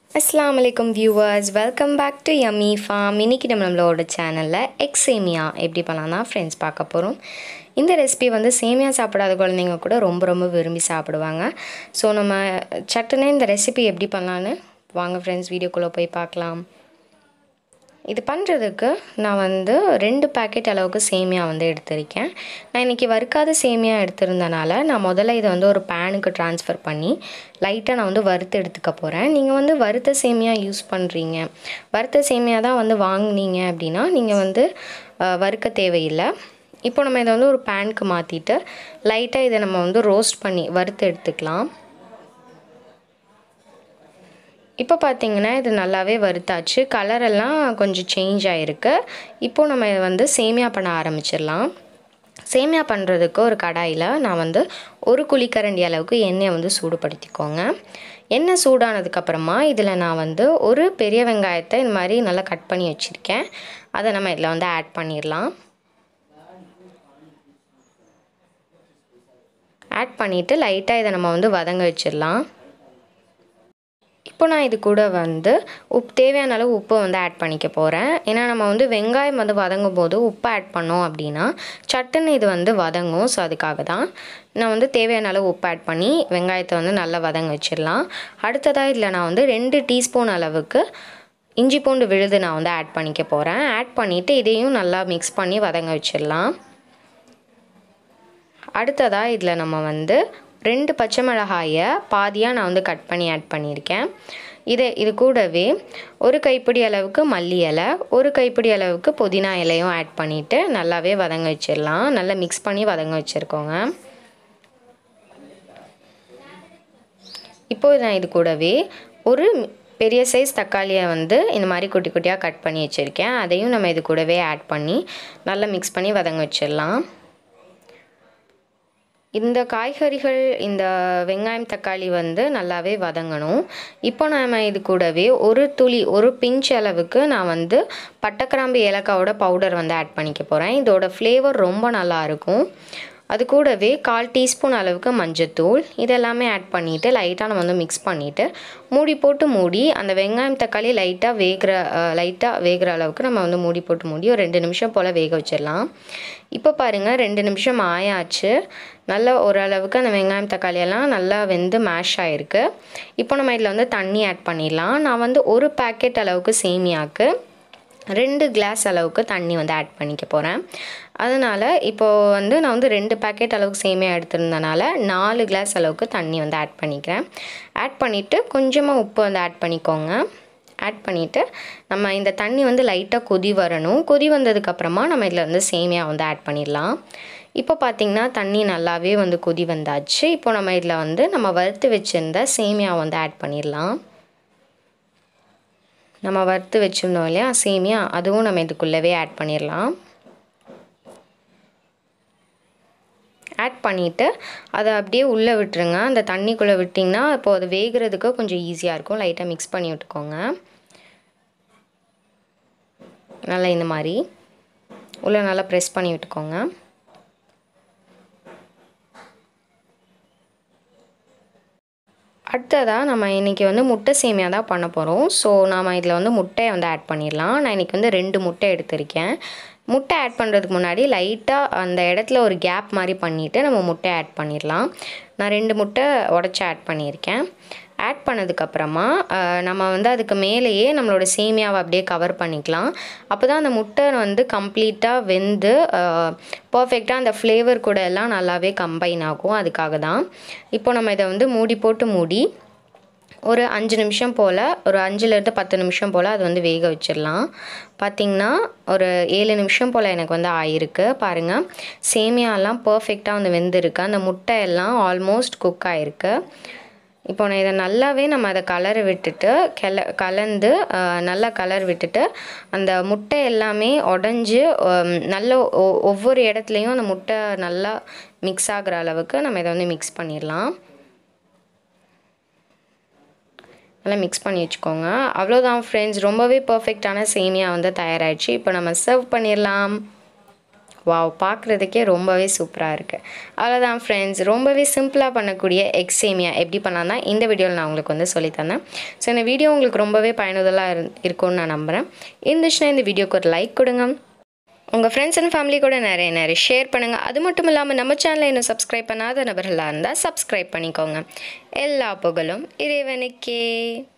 அஸ்ஸலாமு அலைக்கும் viewers welcome back to yummy farm இன்றைக்கி நம்ம நம்மளோட சேனலில் எக் சேமியா எப்படி பண்ணலாம் தான் ஃப்ரெண்ட்ஸ் பார்க்க போகிறோம் இந்த ரெசிபி வந்து சேமியா சாப்பிடாத குழந்தைங்க கூட ரொம்ப ரொம்ப விரும்பி சாப்பிடுவாங்க ஸோ நம்ம சட்டுன்னு இந்த ரெசிபி எப்படி பண்ணலான்னு வாங்க ஃப்ரெண்ட்ஸ் வீடியோக்குள்ளே போய் பார்க்கலாம் இது பண்ணுறதுக்கு நான் வந்து ரெண்டு பேக்கெட் அளவுக்கு சேமியா வந்து எடுத்திருக்கேன் நான் இன்றைக்கி வறுக்காத சேமியா எடுத்திருந்தனால நான் முதல்ல இதை வந்து ஒரு பேனுக்கு ட்ரான்ஸ்ஃபர் பண்ணி லைட்டாக நான் வந்து வறுத்து எடுத்துக்க போகிறேன் நீங்கள் வந்து வறுத்த சேமியா யூஸ் பண்ணுறீங்க வறுத்த சேமியா தான் வந்து வாங்கினீங்க அப்படின்னா நீங்கள் வந்து அஹ், வறுக்க தேவையில்லை இப்போ நம்ம இதை வந்து ஒரு பேனுக்கு மாற்றிட்டு லைட்டாக இதை நம்ம வந்து ரோஸ்ட் பண்ணி வறுத்து எடுத்துக்கலாம் இப்போ பார்த்தீங்கன்னா இது நல்லாவே வறுத்தாச்சு கலரெல்லாம் கொஞ்சம் சேஞ்ச் ஆகிருக்கு இப்போது நம்ம இதை வந்து சேமியா பண்ண ஆரம்பிச்சிடலாம் சேமியா பண்ணுறதுக்கு ஒரு கடாயில் நான் வந்து ஒரு குழிக்கரண்டி அளவுக்கு எண்ணெயை வந்து சூடுபடுத்திக்கோங்க எண்ணெய் சூடானதுக்கப்புறமா இதில் நான் வந்து ஒரு பெரிய வெங்காயத்தை இந்த மாதிரி நல்லா கட் பண்ணி வச்சுருக்கேன் அதை நம்ம இதில் வந்து ஆட் பண்ணிடலாம் ஆட் பண்ணிவிட்டு லைட்டாக இதை நம்ம வந்து வதங்க வச்சிடலாம் இப்போ நான் இது கூட வந்து உப்பு தேவையான அளவு உப்பு வந்து ஆட் பண்ணிக்க போகிறேன் ஏன்னா நம்ம வந்து வெங்காயம் வந்து வதங்கும் போது உப்பு ஆட் பண்ணோம் அப்படின்னா சட்டுன்னு இது வந்து வதங்கும் ஸோ அதுக்காக தான் நான் வந்து தேவையான அளவு உப்பு ஆட் பண்ணி வெங்காயத்தை வந்து நல்லா வதங்க வச்சிடலாம் அடுத்ததாக இதில் நான் வந்து ரெண்டு டீஸ்பூன் அளவுக்கு இஞ்சி பூண்டு விழுது நான் வந்து ஆட் பண்ணிக்க போகிறேன் ஆட் பண்ணிவிட்டு இதையும் நல்லா மிக்ஸ் பண்ணி வதங்க வச்சிடலாம் அடுத்ததாக இதில் நம்ம வந்து ரெண்டு பச்சை மிளகாயை பாதியாக நான் வந்து கட் பண்ணி ஆட் பண்ணியிருக்கேன் இதை இது கூடவே ஒரு கைப்பிடி அளவுக்கு மல்லி இலை ஒரு கைப்பிடி அளவுக்கு புதினா இலையும் ஆட் பண்ணிவிட்டு நல்லாவே வதங்க வச்சிடலாம் நல்லா மிக்ஸ் பண்ணி வதங்க வச்சுருக்கோங்க இப்போ நான் இது கூடவே ஒரு பெரிய சைஸ் தக்காளியை வந்து இந்த மாதிரி குட்டி குட்டியாக கட் பண்ணி வச்சுருக்கேன் அதையும் நம்ம இது கூடவே ஆட் பண்ணி நல்லா மிக்ஸ் பண்ணி வதங்க வச்சிடலாம் இந்த காய்கறிகள் இந்த வெங்காயம் தக்காளி வந்து நல்லாவே வதங்கணும் இப்போ நம்ம இது கூடவே ஒரு துளி ஒரு பிஞ்ச் அளவுக்கு நான் வந்து பட்டைக்கிராம்பு ஏலக்காவோட பவுடர் வந்து ஆட் பண்ணிக்க போகிறேன் இதோட ஃப்ளேவர் ரொம்ப நல்லா இருக்கும் அது கூடவே கால் டீஸ்பூன் அளவுக்கு மஞ்சத்தூள் இதெல்லாமே ஆட் பண்ணிவிட்டு லைட்டாக நம்ம வந்து மிக்ஸ் பண்ணிவிட்டு மூடி போட்டு மூடி அந்த வெங்காயம் தக்காளி லைட்டாக வேகிற லைட்டாக வேகிற அளவுக்கு நம்ம வந்து மூடி போட்டு மூடி ஒரு ரெண்டு நிமிஷம் போல் வேக வச்சிடலாம் இப்போ பாருங்கள் ரெண்டு நிமிஷம் ஆயாச்சு நல்லா ஓரளவுக்கு அந்த வெங்காயம் தக்காளி எல்லாம் நல்லா வெந்து மேஷ் ஆகிருக்கு இப்போ நம்ம இதில் வந்து தண்ணி ஆட் பண்ணிடலாம் நான் வந்து ஒரு பேக்கெட் அளவுக்கு சேமியாவுக்கு ரெண்டு கிளாஸ் அளவுக்கு தண்ணி வந்து ஆட் பண்ணிக்க போகிறேன் அதனால் இப்போது வந்து நான் வந்து ரெண்டு பேக்கெட் அளவுக்கு சேமியா எடுத்திருந்தனால நாலு கிளாஸ் அளவுக்கு தண்ணி வந்து ஆட் பண்ணிக்கிறேன் ஆட் பண்ணிவிட்டு கொஞ்சமாக உப்பு வந்து ஆட் பண்ணிக்கோங்க ஆட் பண்ணிவிட்டு நம்ம இந்த தண்ணி வந்து லைட்டாக கொதி வரணும் கொதி வந்ததுக்கப்புறமா நம்ம இதில் வந்து சேமியா வந்து ஆட் பண்ணிடலாம் இப்போ பார்த்திங்கன்னா தண்ணி நல்லாவே வந்து கொதி வந்தாச்சு இப்போ நம்ம இதில் வந்து நம்ம வறுத்து வச்சுருந்த சேமியா வந்து ஆட் பண்ணிடலாம் நம்ம வறுத்து வச்சுருந்தோம் இல்லையா சேமியா அதுவும் நம்ம இதுக்குள்ளவே ஆட் பண்ணிடலாம் ஆட் பண்ணிவிட்டு அதை அப்படியே உள்ளே விட்டுருங்க அந்த தண்ணிக்குள்ளே விட்டிங்கன்னா இப்போ அது வேகிறதுக்கு கொஞ்சம் ஈஸியாக இருக்கும் லைட்டாக மிக்ஸ் பண்ணி விட்டுக்கோங்க நல்லா இந்த மாதிரி உள்ளே நல்லா ப்ரெஸ் பண்ணி விட்டுக்கோங்க அடுத்ததாக நம்ம இன்றைக்கி வந்து முட்டை சேமியா தான் பண்ண போகிறோம் ஸோ நாம் இதில் வந்து முட்டையை வந்து ஆட் பண்ணிடலாம் நான் இன்றைக்கி வந்து ரெண்டு முட்டை எடுத்திருக்கேன் முட்டை ஆட் பண்ணுறதுக்கு முன்னாடி லைட்டாக அந்த இடத்துல ஒரு கேப் மாதிரி பண்ணிவிட்டு நம்ம முட்டை ஆட் பண்ணிடலாம் நான் ரெண்டு முட்டை உடச்சி ஆட் பண்ணியிருக்கேன் ஆட் பண்ணதுக்கப்புறமா நம்ம வந்து அதுக்கு மேலேயே நம்மளோட சேமியாவை அப்படியே கவர் பண்ணிக்கலாம் அப்போ தான் அந்த முட்டை வந்து கம்ப்ளீட்டாக வெந்து பர்ஃபெக்டாக அந்த ஃப்ளேவர் கூட எல்லாம் நல்லாவே கம்பைன் ஆகும் அதுக்காக தான் இப்போ நம்ம இதை வந்து மூடி போட்டு மூடி ஒரு அஞ்சு நிமிஷம் போல் ஒரு அஞ்சுலேருந்து பத்து நிமிஷம் போல் அது வந்து வேக வச்சிடலாம் பார்த்திங்கன்னா ஒரு ஏழு நிமிஷம் போல் எனக்கு வந்து ஆயிருக்கு பாருங்கள் சேமியாலாம் பர்ஃபெக்டாக வந்து வெந்திருக்கு அந்த முட்டை எல்லாம் ஆல்மோஸ்ட் குக் ஆகிருக்கு இப்போ நான் இதை நல்லாவே நம்ம அதை கலர் விட்டுட்டு கெல கலந்து அஹ், நல்லா கலர் விட்டுட்டு அந்த முட்டை எல்லாமே உடஞ்சி நல்ல ஒ- ஒவ்வொரு இடத்துலையும் அந்த முட்டை நல்லா மிக்ஸ் ஆகுற அளவுக்கு நம்ம இதை வந்து மிக்ஸ் பண்ணிடலாம் நல்லா மிக்ஸ் பண்ணி வச்சுக்கோங்க அவ்வளோதான் ஃப்ரெண்ட்ஸ் ரொம்பவே பர்ஃபெக்டான சேமியா வந்து தயாராகிடுச்சு இப்போ நம்ம சர்வ் பண்ணிடலாம் வாவ் பார்க்குறதுக்கே ரொம்பவே சூப்பராக இருக்குது அவ்வளோதான் ஃப்ரெண்ட்ஸ் ரொம்பவே சிம்பிளாக பண்ணக்கூடிய எக் சேமியா எப்படி பண்ணலாம் தான் இந்த வீடியோவில் நான் உங்களுக்கு வந்து சொல்லித்தந்தேன் ஸோ இந்த வீடியோ உங்களுக்கு ரொம்பவே பயனுள்ளதாக இரு இருக்கும்னு நான் நம்புகிறேன் இருந்துச்சுன்னா இந்த வீடியோக்கு ஒரு லைக் கொடுங்க உங்கள் ஃப்ரெண்ட்ஸ் அண்ட் ஃபேமிலி கூட நிறைய நிறைய ஷேர் பண்ணுங்கள் அது மட்டும் இல்லாமல் நம்ம சேனலை இன்னும் சப்ஸ்கிரைப் பண்ணாத நபர்களாக இருந்தால் சப்ஸ்கிரைப் பண்ணிக்கோங்க எல்லா புகழும் இறைவனுக்கே